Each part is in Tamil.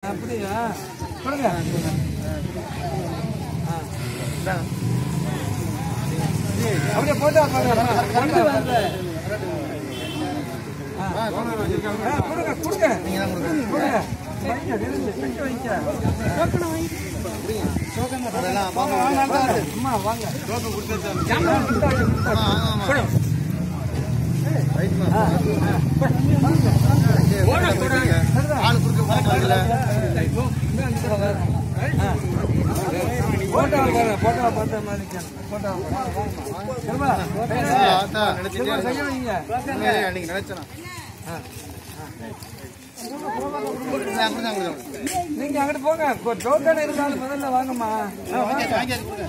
அப்படியா கொடுங்க ஆ. இந்தாங்க. அப்படியே போட்டோ கொடுங்க கொடுங்க கொடுங்க கொடுங்க வைங்க, நிறுத்து, வைக்க, வைக்க. அதெல்லாம் வாங்க, வாங்க, வாங்க. அம்மா வாங்க கேமரா கொடுத்தாச்சு, கொடுத்தாச்சு. கொடு. ரைட்மா. போடா, போடா. ஆளு குறுக்க போறாங்கல்ல. போட்டோ பாருங்க போட்டோ பார்த்த மாதிரி நிக்கணும். போட்டோ சிவா, ஆ, அதான் நினைச்சிட்டே சிவா, இருக்கேன். கையை வைங்க. உண்மையிலே அன்னைக்கு நினைச்சேனா. அப்படிதான், அப்படிதான், அப்படிதான். நீங்க அங்கிட்டு போங்க இப்போ டோக்கன் இருந்தாலும் முதல்ல வாங்கம்மா ஆ, வாங்க. வாங்கியாச்சு, கொடுங்க.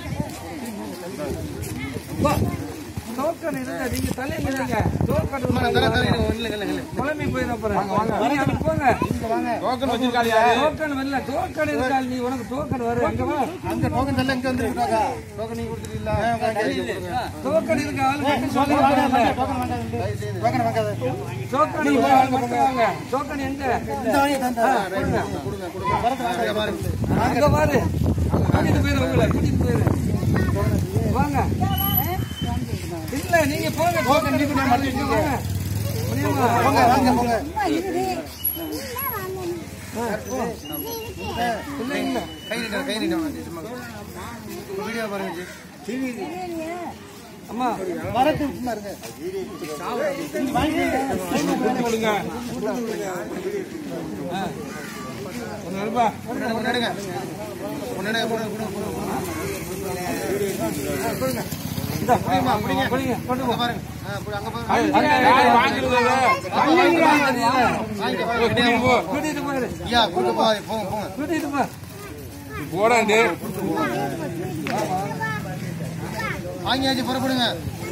டோக்கன் இருந்தா நீங்க தலையில இல்லைங்க டோக்கன் அம்மா, நான் தரேன், தரேன். இல்ல, இல்ல, இல்ல. குழம்பி போயிட போறேன் நீங்க அங்கிட்டு போங்க டோக்கன் வச்சிருக்காளியா? டோக்கன் வரல டோக்கன் இருக்கால் நீ உனக்கு டோக்கன் வரும் எங்க வா அங்க டோக்கன் தரல, இங்க வந்துருக்காக்கா. டோக்கன் நீங்க கொடுத்துட்டீங்களா? வாங்கியாச்சு, கொடுங்க. டோக்கன் இருக்க ஆளு மட்டும் சொல்லுங்க டோக்கன் வாங்காத. டோக்கன் இருக்க ஆளு மட்டும் வாங்க டோக்கன் எங்க ஆ, கொடுங்க. கொடுங்க, கொடுங்க. அங்க பாருங்க. அங்க பாரு கூட்டிட்டு போயிரு உங்களை கூட்டிட்டு போயிரு வாங்க இல்ல நீங்க போங்க டோக்கன் நீங்க வாங்க முடியுமா போங்க, வாங்க, போங்க. இல்ல இல்ல கை நீட்டுங்க, கை நீட்டுங்க. சும்மா. வீடியோ பாருங்க ஜி. அம்மா வரட்டு சும்மா இருங்க. கூட்டி கொடுங்க ஆ. ஒண்ணு இருப்பா ஒண்ணு எடுங்க, ஒண்ணு எடுங்க. ஒண்ணு எடுங்க, கொடுங்க, கொடுங்க, கொடுங்க. இந்தா, பிடிங்க, பிடிங்க, பிடிங்க, கொண்டு போ. அங்க பாருங்க. ஆ, போய் அங்க பாருங்க. வாங்கிட்டு போ. கூட்டிட்டு போயிரு. ஐயா, கூட்டு போ, போங்க, போங்க. கூட்டிட்டு போ. வாங்கியாச்சு, புறப்படுங்க.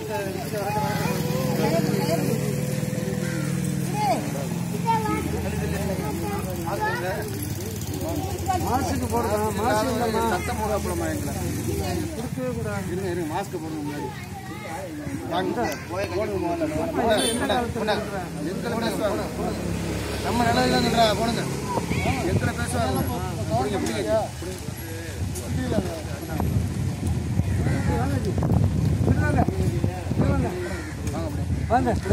மாசுக்கு போடுறோம் மாசு இல்லம்மா சத்தம் போடாப்புலமா எங்களை. இருங்க, இருங்க, மாஸ்க் போடுங்க முன்னாடி. வாங்க. போடுங்க முதல்ல. போடுங்க, போடுங்க. எத்தனை பேசுவாங்க? நம்ம நல்லதுதான் சொல்றா, போடுங்க. எத்தனை பேசுவாங்க? பிடிங்க, பிடிங்க. வாங்க வாங்க வாங்க அப்படியே. வாங்க